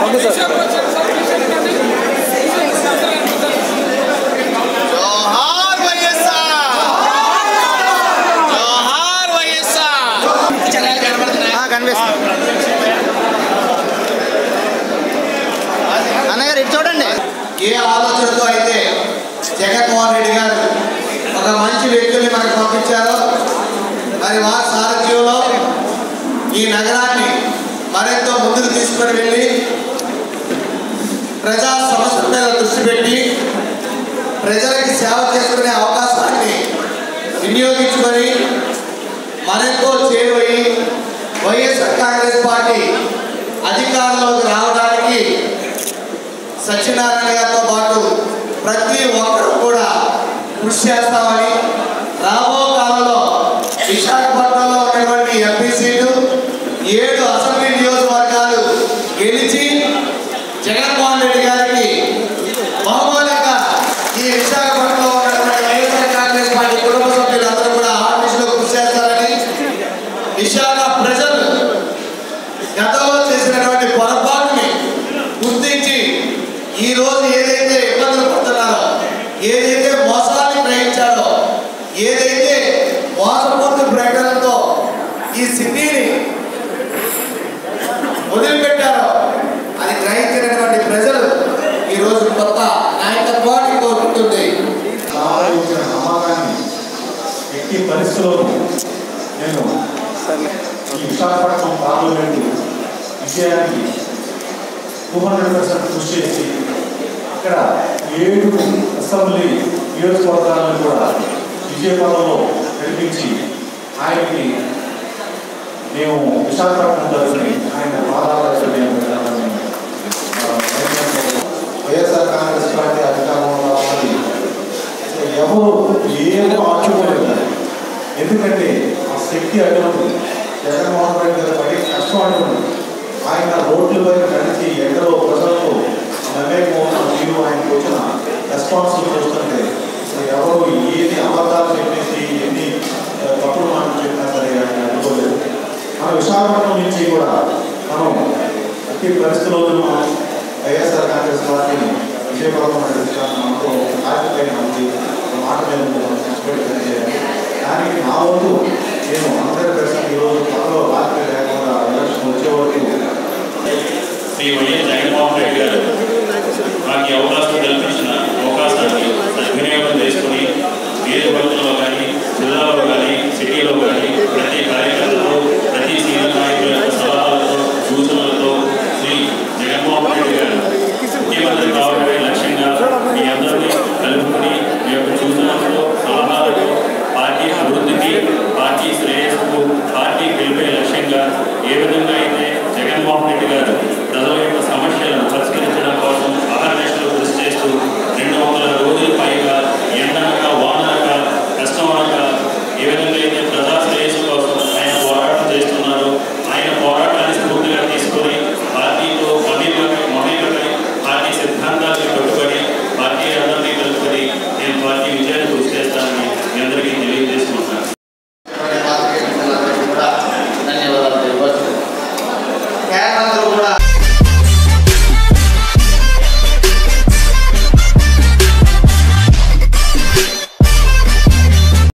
okay sir జోహార్ వైఎస్ఆర్ జోహార్ వైఎస్ఆర్ కనిపిస్తుంది అన్నగారు ఇటు చూడండి ఏ ఆలోచనతో అయితే జగన్మోహన్ రెడ్డి గారు ఒక మంచి వ్యక్తుల్ని మనకు పంపించారో మరి వారి సారథ్యంలో ఈ నగరాన్ని మరెంతో ముందుకు తీసుకొని వెళ్ళి ప్రజా సమస్యల మీద దృష్టి పెట్టి ప్రజలకి సేవ చేసుకునే అవకాశాన్ని వినియోగించుకొని మరెంతో చేరువయ్యి వైఎస్ఆర్ కాంగ్రెస్ పార్టీ అధికారంలోకి రావడానికి సత్యనారాయణ గారితో పాటు ప్రతి ఒక్కరు కూడా కృషి చేస్తామని రాబో కాలంలో విశాఖపట్నంలో ఉన్నటువంటి ఎంపీ సీటు ఏడు అసెంబ్లీ నియోజకవర్గాలు గెలిచి జగన్మోహన్ రెడ్డి గారికి బహుమానంగా ఈ విశాఖపట్నంలో ఉన్నటువంటి వైఎస్ఆర్ కాంగ్రెస్ పార్టీ కుటుంబ సభ్యులందరూ కూడా ఆఫీసులో కృషి చేస్తారని విశాఖ ప్రజలు గతంలో చేసినటువంటి పొరపాటుని గుర్తించి ఈ రోజు ఏదైతే ఇబ్బందులు పడుతున్నారో ఏదైతే మోసాన్ని గ్రహించారో ఏదైతే మోసపూర్తి ప్రకటనతో ఈ సిటీని వదిలిపెట్టారో అది గ్రహించినటువంటి ప్రజలు ఈ రోజు కొత్త నాయకత్వాన్ని కోరుకుంటుంది ఆలోచించిన నమ్మకాన్ని ఎట్టి పరిస్థితుల్లో నేను ఈ విశాఖపట్నం పార్లమెంటు విజయానికి టూ హండ్రెడ్ పర్సెంట్ కృషి చేసి అక్కడ ఏడు అసెంబ్లీ నియోజకవర్గాలను కూడా విజయపదంలో నడిపించి ఆయనకి మేము విశాఖపట్నం తరఫుని ఆయన పాదాలు నేను వెళ్ళాలని ఆ, వైఎస్ఆర్ కాంగ్రెస్ పార్టీ అధికారంలో రావాలి ఎవరు ఏం ఆచుకోలేదు ఎందుకంటే ఆ శక్తి అటువంటి జగన్మోహన్ రెడ్డి గారు పడే కష్టం అటువంటి ఆయన రోడ్లపై నడిచి ఎండలో ప్రజలకు నమ్మేమోహన్ మీరు ఆయనకు వచ్చిన రెస్పాన్సిబుల్ చూస్తుంటే అసలు ఎవరు ఏది అబద్ధాలు చెప్పేసి ఎన్ని ఆ, తప్పుడు మాటలు చెప్పినా సరే ఆయన అనుకోలేదు మన విశాఖపట్నం నుంచి కూడా మనం అట్టి పరిస్థితుల్లో మనం వైఎస్ఆర్ కాంగ్రెస్ పార్టీని విజయపథం మనతో కార్యక్రమం ఉంది ఒక మాట మీద మనం కష్టపడి పనిచేయాలి దానికి నా వంతు నేను హండ్రెడ్ పర్సెంట్ ఈరోజు పక్కలో రాత్రి లేకుండా ఎలక్షన్ వచ్చే వరకు శ్రీ వైఎస్ జగన్మోహన్ రెడ్డి గారు నాకు ఈ అవకాశం కల్పించిన అవకాశాన్ని